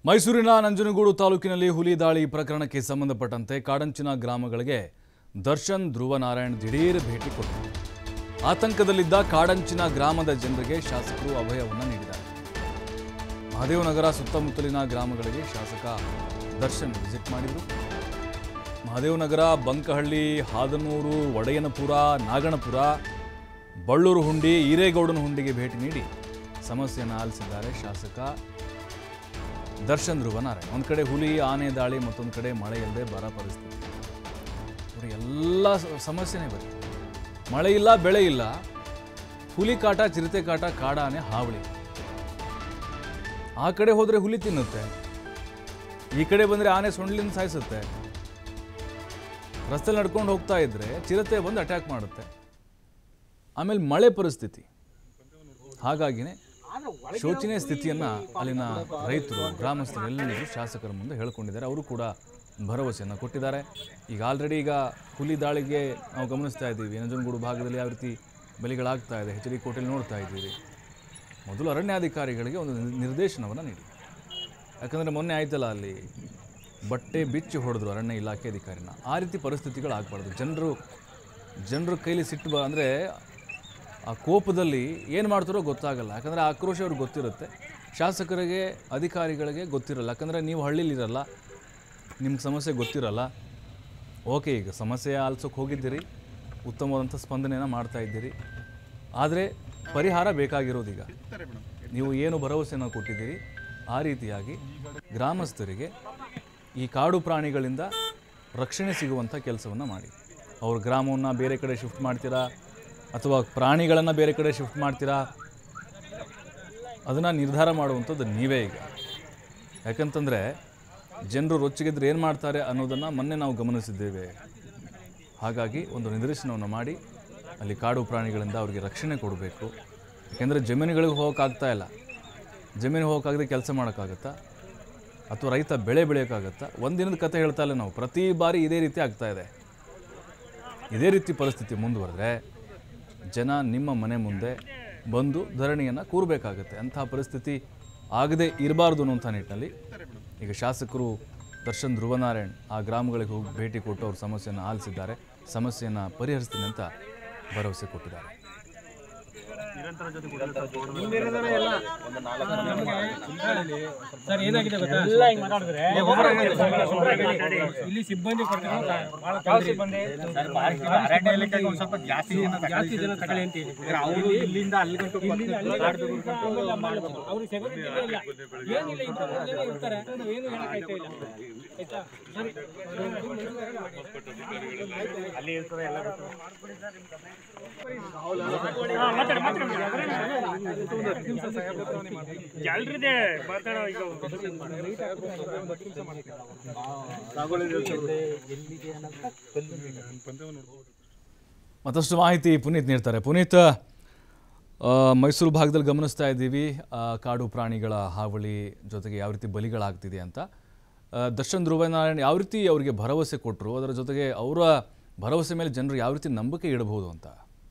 ಮೈಸೂರಿನ ನಂಜನಗೂಡು ತಾಲೂಕಿನಲ್ಲಿ ಹುಲಿ ದಾಳಿ ಪ್ರಕರಣಕ್ಕೆ ಸಂಬಂಧಪಟ್ಟಂತೆ ಕಾಡಂಚಿನ ಗ್ರಾಮಗಳಿಗೆ ದರ್ಶನ್ ಧ್ರುವನಾರಾಯಣ್ ದಿಢೀರ್ ಭೇಟಿ ಕೊಟ್ಟರು ಆತಂಕದಲ್ಲಿದ್ದ ಕಾಡಂಚಿನ ಗ್ರಾಮದ ಜನರಿಗೆ ಶಾಸಕರು ಅಭಯವನ್ನು ನೀಡಿದ್ದಾರೆ ಮಹದೇವನಗರ ಸುತ್ತಮುತ್ತಲಿನ ಗ್ರಾಮಗಳಿಗೆ ಶಾಸಕ ದರ್ಶನ್ ವಿಸಿಟ್ ಮಾಡಿದರು ಮಹದೇವನಗರ ಬಂಕಹಳ್ಳಿ ಹಾದನೂರು ಒಡೆಯನಪುರ ನಾಗಣಪುರ ಬಳ್ಳೂರು ಹುಂಡಿ ಹಿರೇಗೌಡನ ಹುಂಡಿಗೆ ಭೇಟಿ ನೀಡಿ ಸಮಸ್ಯೆಯನ್ನು ಆಲಿಸಿದ್ದಾರೆ ಶಾಸಕ ದರ್ಶನ್ ಧ್ರುವನಾರಾಯಣ್ ಒಂದು ಕಡೆ ಹುಲಿ ಆನೆ ದಾಳಿ ಮತ್ತೊಂದು ಕಡೆ ಮಳೆ ಇಲ್ಲದೆ ಬರ ಪರಿಸ್ಥಿತಿ ನೋಡಿ ಎಲ್ಲ ಸ- ಸಮಸ್ಯೆನೇ ಬರುತ್ತೆ ಮಳೆ ಇಲ್ಲ ಬೆಳೆ ಇಲ್ಲ ಹುಲಿ ಕಾಟ ಚಿರತೆ ಕಾಟ ಕಾಡ ಆನೆ ಹಾವಳಿ ಆ ಕಡೆ ಹೋದರೆ ಹುಲಿ ತಿನ್ನುತ್ತೆ ಈ ಕಡೆ ಬಂದರೆ ಆನೆ ಸೊಂಡ್ಲಿಂದ ಸಾಯಿಸುತ್ತೆ ರಸ್ತೆಲಿ ನಡ್ಕೊಂಡು ಹೋಗ್ತಾ ಇದ್ರೆ ಚಿರತೆ ಬಂದು ಅಟ್ಯಾಕ್ ಮಾಡುತ್ತೆ ಆಮೇಲೆ ಮಳೆ ಪರಿಸ್ಥಿತಿ ಹಾಗಾಗಿನೇ ಶೋಚನೀಯ ಸ್ಥಿತಿಯನ್ನ ಅಲ್ಲಿನ ರೈತರು ಗ್ರಾಮಸ್ಥರು ಎಲ್ಲರೂ ಶಾಸಕರ ಮುಂದೆ ಹೇಳ್ಕೊಂಡಿದ್ದಾರೆ ಅವರು ಕೂಡ ಭರವಸೆಯನ್ನು ಕೊಟ್ಟಿದ್ದಾರೆ ಈಗ ಆಲ್ರೆಡಿ ಈಗ ಹುಲಿ ದಾಳಿಗೆ ನಾವು ಗಮನಿಸ್ತಾ ಇದ್ದೀವಿ ನಂಜನಗೂಡು ಭಾಗದಲ್ಲಿ ಯಾವ ರೀತಿ ಬಲಿಗಳಾಗ್ತಾ ಇದೆ ಎಚ್ ಡಿ ಕೋಟೆಯಲ್ಲಿ ನೋಡ್ತಾ ಇದ್ದೀವಿ ಮೊದಲು ಅರಣ್ಯಾಧಿಕಾರಿಗಳಿಗೆ ಒಂದು ನಿರ್- ನಿರ್ದೇಶನವನ್ನು ನೀಡಿ ಯಾಕಂದರೆ ಮೊನ್ನೆ ಆಯ್ತಲ್ಲ ಅಲ್ಲಿ ಬಟ್ಟೆ ಬಿಚ್ಚಿ ಹೊಡೆದ್ರು ಅರಣ್ಯ ಇಲಾಖೆ ಅಧಿಕಾರಿನ ಆ ರೀತಿ ಪರಿಸ್ಥಿತಿಗಳು ಆಗಬಾರ್ದು ಜನರು ಜನರ ಕೈಲಿ ಸಿಟ್ಟು ಬ ಅಂದರೆ ಆ ಕೋಪದಲ್ಲಿ ಏನು ಮಾಡ್ತಾರೋ ಗೊತ್ತಾಗಲ್ಲ ಯಾಕಂದರೆ ಆ ಆಕ್ರೋಶ ಅವ್ರಿಗೆ ಗೊತ್ತಿರುತ್ತೆ ಶಾಸಕರಿಗೆ ಅಧಿಕಾರಿಗಳಿಗೆ ಗೊತ್ತಿರಲ್ಲ ಯಾಕಂದರೆ ನೀವು ಹಳ್ಳಿಲಿರಲ್ಲ ನಿಮ್ಗೆ ಸಮಸ್ಯೆ ಗೊತ್ತಿರಲ್ಲ ಓಕೆ ಈಗ ಸಮಸ್ಯೆ ಆಲ್ಸೋಕೆ ಹೋಗಿದ್ದೀರಿ ಉತ್ತಮವಾದಂಥ ಸ್ಪಂದನೆಯನ್ನು ಮಾಡ್ತಾ ಇದ್ದೀರಿ ಆದರೆ ಪರಿಹಾರ ಬೇಕಾಗಿರೋದೀಗ ನೀವು ಏನು ಭರವಸೆಯನ್ನು ಕೊಟ್ಟಿದ್ದೀರಿ ಆ ರೀತಿಯಾಗಿ ಗ್ರಾಮಸ್ಥರಿಗೆ ಈ ಕಾಡು ಪ್ರಾಣಿಗಳಿಂದ ರಕ್ಷಣೆ ಸಿಗುವಂಥ ಕೆಲಸವನ್ನು ಮಾಡಿ ಅವ್ರ ಗ್ರಾಮವನ್ನು ಬೇರೆ ಕಡೆ ಶಿಫ್ಟ್ ಮಾಡ್ತೀರಾ ಅಥವಾ ಪ್ರಾಣಿಗಳನ್ನು ಬೇರೆ ಕಡೆ ಶಿಫ್ಟ್ ಮಾಡ್ತೀರಾ ಅದನ್ನು ನಿರ್ಧಾರ ಮಾಡುವಂಥದ್ದು ನೀವೇ ಈಗ ಯಾಕಂತಂದರೆ ಜನರು ರೊಚ್ಚಿಗೆದ್ರೆ ಏನು ಮಾಡ್ತಾರೆ ಅನ್ನೋದನ್ನು ಮೊನ್ನೆ ನಾವು ಗಮನಿಸಿದ್ದೇವೆ ಹಾಗಾಗಿ ಒಂದು ನಿದರ್ಶನವನ್ನು ಮಾಡಿ ಅಲ್ಲಿ ಕಾಡು ಪ್ರಾಣಿಗಳಿಂದ ಅವರಿಗೆ ರಕ್ಷಣೆ ಕೊಡಬೇಕು ಯಾಕೆಂದರೆ ಜಮೀನುಗಳಿಗೆ ಹೋಗೋಕ್ಕಾಗ್ತಾ ಇಲ್ಲ ಜಮೀನು ಹೋಗೋಕ್ಕಾಗದೆ ಕೆಲಸ ಮಾಡೋಕ್ಕಾಗತ್ತಾ ಅಥವಾ ರೈತ ಬೆಳೆ ಬೆಳೆಯೋಕ್ಕಾಗತ್ತಾ ಒಂದಿನದ ಕತೆ ಹೇಳ್ತಾ ಇಲ್ಲ ನಾವು ಪ್ರತಿ ಬಾರಿ ಇದೇ ರೀತಿ ಆಗ್ತಾ ಇದೆ ಇದೇ ರೀತಿ ಪರಿಸ್ಥಿತಿ ಮುಂದುವರೆದ್ರೆ ಜನ ನಿಮ್ಮ ಮನೆ ಮುಂದೆ ಬಂದು ಧರಣಿಯನ್ನು ಕೂರಬೇಕಾಗತ್ತೆ ಅಂತಹ ಪರಿಸ್ಥಿತಿ ಆಗದೆ ಇರಬಾರ್ದು ಅನ್ನುವಂಥ ನಿಟ್ಟಿನಲ್ಲಿ ಈಗ ಶಾಸಕರು ದರ್ಶನ್ ಧ್ರುವನಾರಾಯಣ್ ಆ ಗ್ರಾಮಗಳಿಗೆ ಹೋಗಿ ಭೇಟಿ ಕೊಟ್ಟು ಅವ್ರ ಸಮಸ್ಯೆಯನ್ನು ಆಲಿಸಿದ್ದಾರೆ ಸಮಸ್ಯೆಯನ್ನು ಪರಿಹರಿಸ್ತೀನಿ ಅಂತ ಭರವಸೆ ಕೊಟ್ಟಿದ್ದಾರೆ ಸರ್ ಏನಾಗಿದೆ ಗೊತ್ತಾ ಏ, ಒಬ್ರು ಇಲ್ಲಿ ಸಿಬ್ಬಂದಿ ಕೊಡ್ತಾರೆ ಬಹಳ ಸಿಬ್ಬಂದಿ ಅರಣ್ಯ ಇಲಾಖೆಗೆ ಒಂದ್ ಸ್ವಲ್ಪ ಜಾಸ್ತಿ ಜನ ಜಾಸ್ತಿ ಜನ ತಗೊಳ್ಳಿ ಅಂತ ಹೇಳಿ ಅವರು ಇಲ್ಲಿಂದ ಅಲ್ಲಿಗಂಟು ಇಲ್ಲಿಂದ ಅಲ್ಲಿಗೆ ಅವ್ರಿಗೆ ಸೆಕ್ಯೂರಿಟಿ ಇಲ್ಲ ಏನಿಲ್ಲ ಇಂಥ ಮೂರು ಜನ ಇರ್ತಾರೆ ಅವ್ರು ಏನು ಹೇಳಕ್ಕಾಯ್ತಾ ಇಲ್ಲ ಆಯ್ತಾ ಸರಿ ಅಲ್ಲಿ ಇರ್ತದೆ ಎಲ್ಲ ಗೊತ್ತು. ಎಲ್ರಿದೆ ಮಾತಾಡೋ ಈಗ ಮತ್ತಷ್ಟು ಮಾಹಿತಿ ಪುನೀತ್ ನೀಡ್ತಾರೆ ಪುನೀತ್ ಆ, ಮೈಸೂರು ಭಾಗದಲ್ಲಿ ಗಮನಿಸ್ತಾ ಇದ್ದೀವಿ ಆ, ಕಾಡು ಪ್ರಾಣಿಗಳ ಹಾವಳಿ ಜೊತೆಗೆ ಯಾವ ರೀತಿ ಬಲಿಗಳಾಗ್ತಿದೆ ಅಂತ ಆ, ದರ್ಶನ್ ಧ್ರುವನಾರಾಯಣ್ ಯಾವ ರೀತಿ ಅವರಿಗೆ ಭರವಸೆ ಕೊಟ್ಟರು ಅದರ ಜೊತೆಗೆ ಅವರ ಭರವಸೆ ಮೇಲೆ ಜನರು ಯಾವ ರೀತಿ ನಂಬಿಕೆ ಇಡಬಹುದು ಅಂತ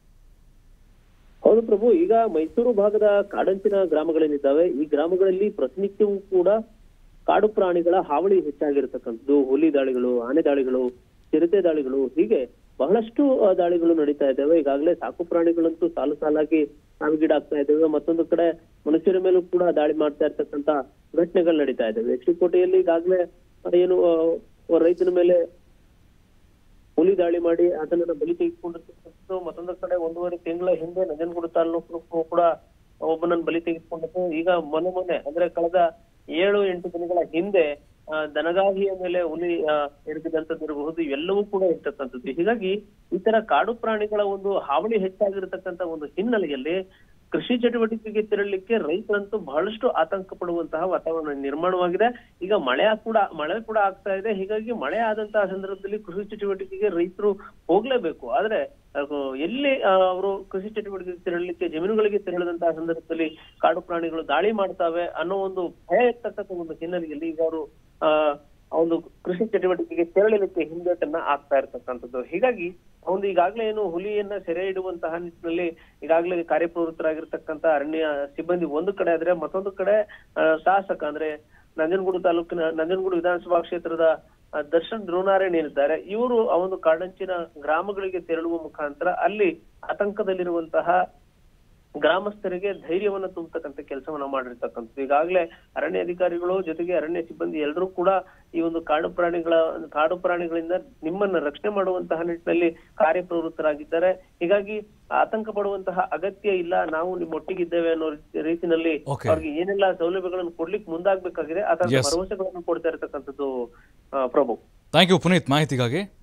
ಹೌದು ಪ್ರಭು ಈಗ ಮೈಸೂರು ಭಾಗದ ಕಾಡಂಚಿನ ಗ್ರಾಮಗಳೇನಿದ್ದಾವೆ ಈ ಗ್ರಾಮಗಳಲ್ಲಿ ಪ್ರತಿನಿತ್ಯವೂ ಕೂಡ ಕಾಡು ಪ್ರಾಣಿಗಳ ಹಾವಳಿ ಹೆಚ್ಚಾಗಿರ್ತಕ್ಕಂಥದ್ದು ಹುಲಿ ದಾಳಿಗಳು ಆನೆ ದಾಳಿಗಳು ಚಿರತೆ ದಾಳಿಗಳು ಹೀಗೆ ಬಹಳಷ್ಟು ಆ, ದಾಳಿಗಳು ನಡೀತಾ ಇದ್ದಾವೆ ಈಗಾಗಲೇ ಸಾಕು ಪ್ರಾಣಿಗಳಂತೂ ಸಾಲು ಸಾಲಾಗಿ ಸಾವಿಗೀಡಾಗ್ತಾ ಇದ್ದಾವೆ ಮತ್ತೊಂದು ಕಡೆ ಮನುಷ್ಯರ ಮೇಲೂ ಕೂಡ ದಾಳಿ ಮಾಡ್ತಾ ಇರ್ತಕ್ಕಂತ ಘಟನೆಗಳು ನಡೀತಾ ಇದ್ದಾವೆ ಕೋಟೆಯಲ್ಲಿ ಈಗಾಗಲೇ ಏನು ಆ, ರೈತನ ಮೇಲೆ ಹುಲಿ ದಾಳಿ ಮಾಡಿ ಅದನ್ನ ಬಲಿ ತೆಗೆದುಕೊಂಡಿರ್ತಕ್ಕಂಥದ್ದು ಮತ್ತೊಂದು ಕಡೆ ಒಂದೂವರೆ ತಿಂಗಳ ಹಿಂದೆ ನಂಜನಗೂಡು ತಾಲೂಕು ಕೂಡ ಒಬ್ಬನನ್ನ ಬಲಿ ತೆಗೆದುಕೊಂಡಿದ್ದು ಈಗ ಮೊನ್ನೆ ಮೊನ್ನೆ ಅಂದ್ರೆ ಕಳೆದ ಏಳು ಎಂಟು ದಿನಗಳ ಹಿಂದೆ ಆ, ದನಗಾಹಿಯ ಮೇಲೆ ಹುಲಿ ಆ, ಎರಗಿದಂತದ್ದು ಇರಬಹುದು ಇವೆಲ್ಲವೂ ಕೂಡ ಇರ್ತಕ್ಕಂಥದ್ದು ಹೀಗಾಗಿ ಈ ತರ ಕಾಡು ಪ್ರಾಣಿಗಳ ಒಂದು ಹಾವಳಿ ಹೆಚ್ಚಾಗಿರ್ತಕ್ಕಂಥ ಒಂದು ಹಿನ್ನೆಲೆಯಲ್ಲಿ ಕೃಷಿ ಚಟುವಟಿಕೆಗೆ ತೆರಳಲಿಕ್ಕೆ ರೈತರಂತೂ ಬಹಳಷ್ಟು ಆತಂಕ ಪಡುವಂತಹ ವಾತಾವರಣ ನಿರ್ಮಾಣವಾಗಿದೆ ಈಗ ಮಳೆ ಕೂಡ ಮಳೆ ಕೂಡ ಆಗ್ತಾ ಇದೆ ಹೀಗಾಗಿ ಮಳೆ ಆದಂತಹ ಸಂದರ್ಭದಲ್ಲಿ ಕೃಷಿ ಚಟುವಟಿಕೆಗೆ ರೈತರು ಹೋಗ್ಲೇಬೇಕು ಆದ್ರೆ ಅದು ಎಲ್ಲಿ ಆ, ಅವರು ಕೃಷಿ ಚಟುವಟಿಕೆಗೆ ತೆರಳಲಿಕ್ಕೆ ಜಮೀನುಗಳಿಗೆ ತೆರಳದಂತಹ ಸಂದರ್ಭದಲ್ಲಿ ಕಾಡು ಪ್ರಾಣಿಗಳು ದಾಳಿ ಮಾಡ್ತಾವೆ ಅನ್ನೋ ಒಂದು ಭಯ ಇರ್ತಕ್ಕಂಥ ಒಂದು ಹಿನ್ನೆಲೆಯಲ್ಲಿ ಈಗ ಅವರು ಆ ಆ ಒಂದು ಕೃಷಿ ಚಟುವಟಿಕೆಗೆ ತೆರಳಲಿಕ್ಕೆ ಹಿಂದೇಟನ್ನ ಆಗ್ತಾ ಇರ್ತಕ್ಕಂಥದ್ದು ಹೀಗಾಗಿ ಒಂದು ಈಗಾಗಲೇ ಏನು ಹುಲಿಯನ್ನ ಸೆರೆ ಇಡುವಂತಹ ನಿಟ್ಟಿನಲ್ಲಿ ಈಗಾಗಲೇ ಕಾರ್ಯಪ್ರವೃತ್ತರಾಗಿರ್ತಕ್ಕಂಥ ಅರಣ್ಯ ಸಿಬ್ಬಂದಿ ಒಂದು ಕಡೆ ಆದ್ರೆ ಮತ್ತೊಂದು ಕಡೆ ಆ, ಶಾಸಕ ಅಂದ್ರೆ ನಂಜನಗೂಡು ತಾಲೂಕಿನ ನಂಜನಗೂಡು ವಿಧಾನಸಭಾ ಕ್ಷೇತ್ರದ ಆ, ದರ್ಶನ್ ಧ್ರುವನಾರಾಯಣ್ ಏನಿದ್ದಾರೆ ಇವರು ಆ ಒಂದು ಕಾಡಂಚಿನ ಗ್ರಾಮಗಳಿಗೆ ತೆರಳುವ ಮುಖಾಂತರ ಅಲ್ಲಿ ಆತಂಕದಲ್ಲಿರುವಂತಹ ಗ್ರಾಮಸ್ಥರಿಗೆ ಧೈರ್ಯವನ್ನ ತುಂಬತಕ್ಕಂಥ ಕೆಲಸವನ್ನ ಮಾಡಿರ್ತಕ್ಕಂಥದ್ದು ಈಗಾಗಲೇ ಅರಣ್ಯ ಅಧಿಕಾರಿಗಳು ಜೊತೆಗೆ ಅರಣ್ಯ ಸಿಬ್ಬಂದಿ ಎಲ್ಲರೂ ಕೂಡ ಈ ಒಂದು ಕಾಡು ಪ್ರಾಣಿಗಳ ಕಾಡು ಪ್ರಾಣಿಗಳಿಂದ ನಿಮ್ಮನ್ನ ರಕ್ಷಣೆ ಮಾಡುವಂತಹ ನಿಟ್ಟಿನಲ್ಲಿ ಕಾರ್ಯಪ್ರವೃತ್ತರಾಗಿದ್ದಾರೆ ಹೀಗಾಗಿ ಆತಂಕ ಪಡುವಂತಹ ಅಗತ್ಯ ಇಲ್ಲ ನಾವು ನಿಮ್ಮೊಟ್ಟಿಗಿದ್ದೇವೆ ಅನ್ನೋ ರೀತಿ- ರೀತಿನಲ್ಲಿ Okay. ಅವ್ರಿಗೆ ಏನೆಲ್ಲ ಸೌಲಭ್ಯಗಳನ್ನು ಕೊಡ್ಲಿಕ್ಕೆ ಮುಂದಾಗ್ಬೇಕಾಗಿದೆ ಆ ತರದ Yes. ಭರವಸೆಗಳನ್ನು ಕೊಡ್ತಾ ಇರತಕ್ಕಂಥದ್ದು ಆ, ಪ್ರಭು ಥ್ಯಾಂಕ್ ಯು ಪುನೀತ್ ಮಾಹಿತಿಗಾಗಿ